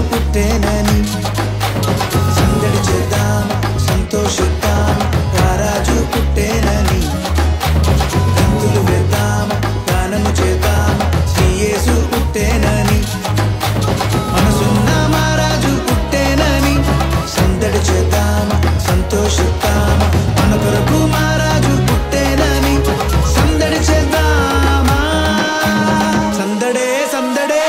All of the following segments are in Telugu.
పుట్టేనని సందడి చేద్దాం సంతోషిద్దాం రారాజు పుట్టేనని గంతులు వేద్దాం గానము చేద్దాం శ్రీయేసు పుట్టేనని మనసున్న మహారాజు పుట్టేనని సందడి చేద్దాం సంతోషిద్దాం మన కొరకు మహారాజు పుట్టేనని సందడి చేద్దామా సందడే సందడే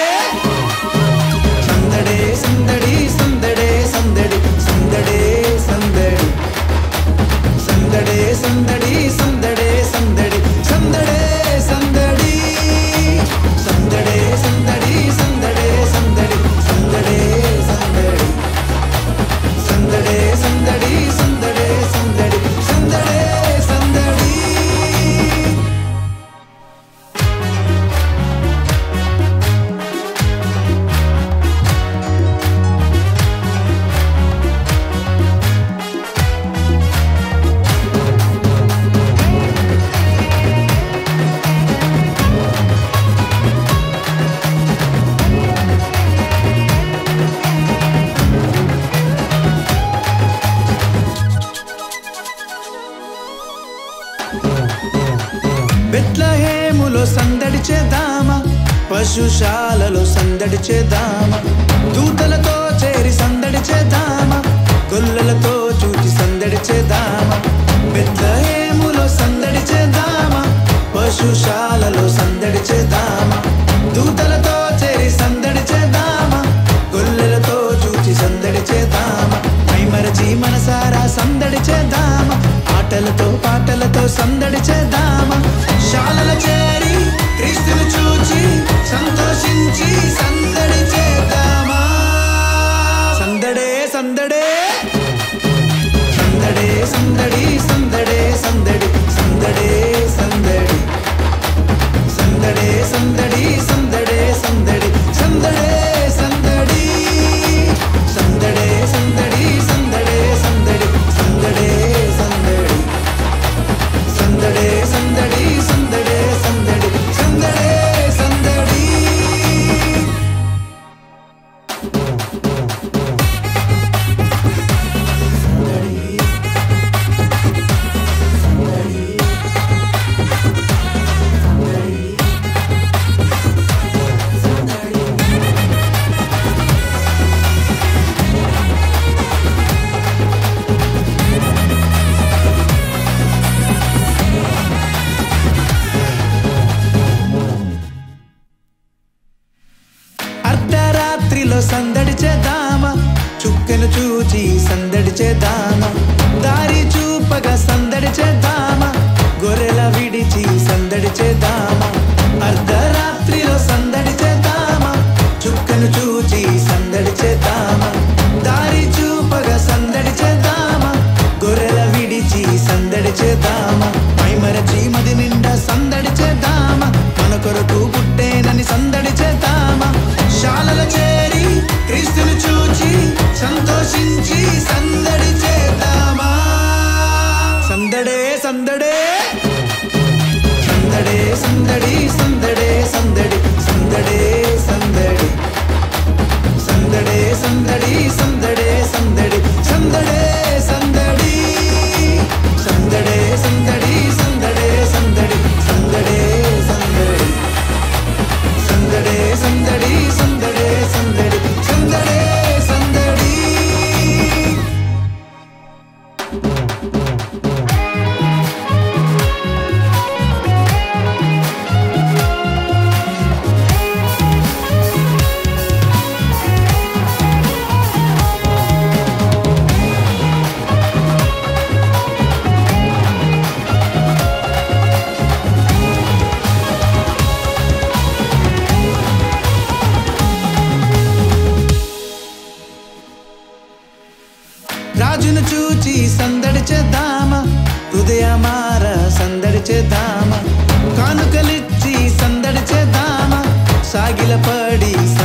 సందడే సందడి సందడే సందడి సందడే సందడి సందడే సందడి సందడే సందడి సందడే సందడి సందడే సందడి సందడే సందడి సందడే సందడి సందడే సందడి సందడే సందడి సందడే సందడి బెత్లహేములో సందడి చేద్దామా పశుశాలలో సందడి చేద్దామా దూతలతో చేరి సందడి చేద్దామా గొల్లలతో చూచి సందడి చేద్దామా బెత్లహేములో సందడి చేద్దామా పశుశాలలో సందడి చేద్దామా దూతలతో చేరి సందడి చేద్దామా గొల్లలతో చూచి సందడి చేద్దామా మైమరచి మనసారా సందడి చేద్దామా ఆటలతో పాటలతో సందడి చేద్దామా శాలల చేరి క్రీస్తును చూచి సంతోషించి సందడి చేద్దామా సందడే సందడే సందడే సందడి సందడే సందడి సందడే సందడి సందడే సందడి సందడే సందడి సందడే సందడి సందడే సందడి సందడే సందడి సందడే సందడి సందడే సందడి సందడే సందడి సందడే సందడి అర్ధరాత్రిలో సందడి చేద్దామా చుక్కను చూచి సందడి చేద్దామా దారి చూపగా సందడి చేద్దామా గొర్రెల విడిచి సందడి చేద్దామా అర్ధరాత్రిలో సందడి చేద్దామా చుక్కను చూచి సందడి చేద్దామా దారి చూపగా సందడి చేద్దామా గొర్రెల విడిచి సందడి చేద్దామా మైమరచి మది నిండా సందడి చేద్దామా మన కొరకు పుట్టేనని సందడి చేద్దామా శాలల చేరి క్రీస్తుని చూచి సంతోషించి సందడి చేద్దామా సందడే సందడే సందడే సందడి సందడే సందడి సందడే సందడి సందడే సందడి సందడే సందడి సందడే సందడి సందడే సందడి సందడే సందడి సందడే సందడి సందడే సందడి సందడే సందడి సందడే సందడి రాజును చూచి సందడి చేద్దామా హృదయమార సందడి చేద్దామా కానుకలిచ్చి సందడి చేద్దామా సాగిల పడి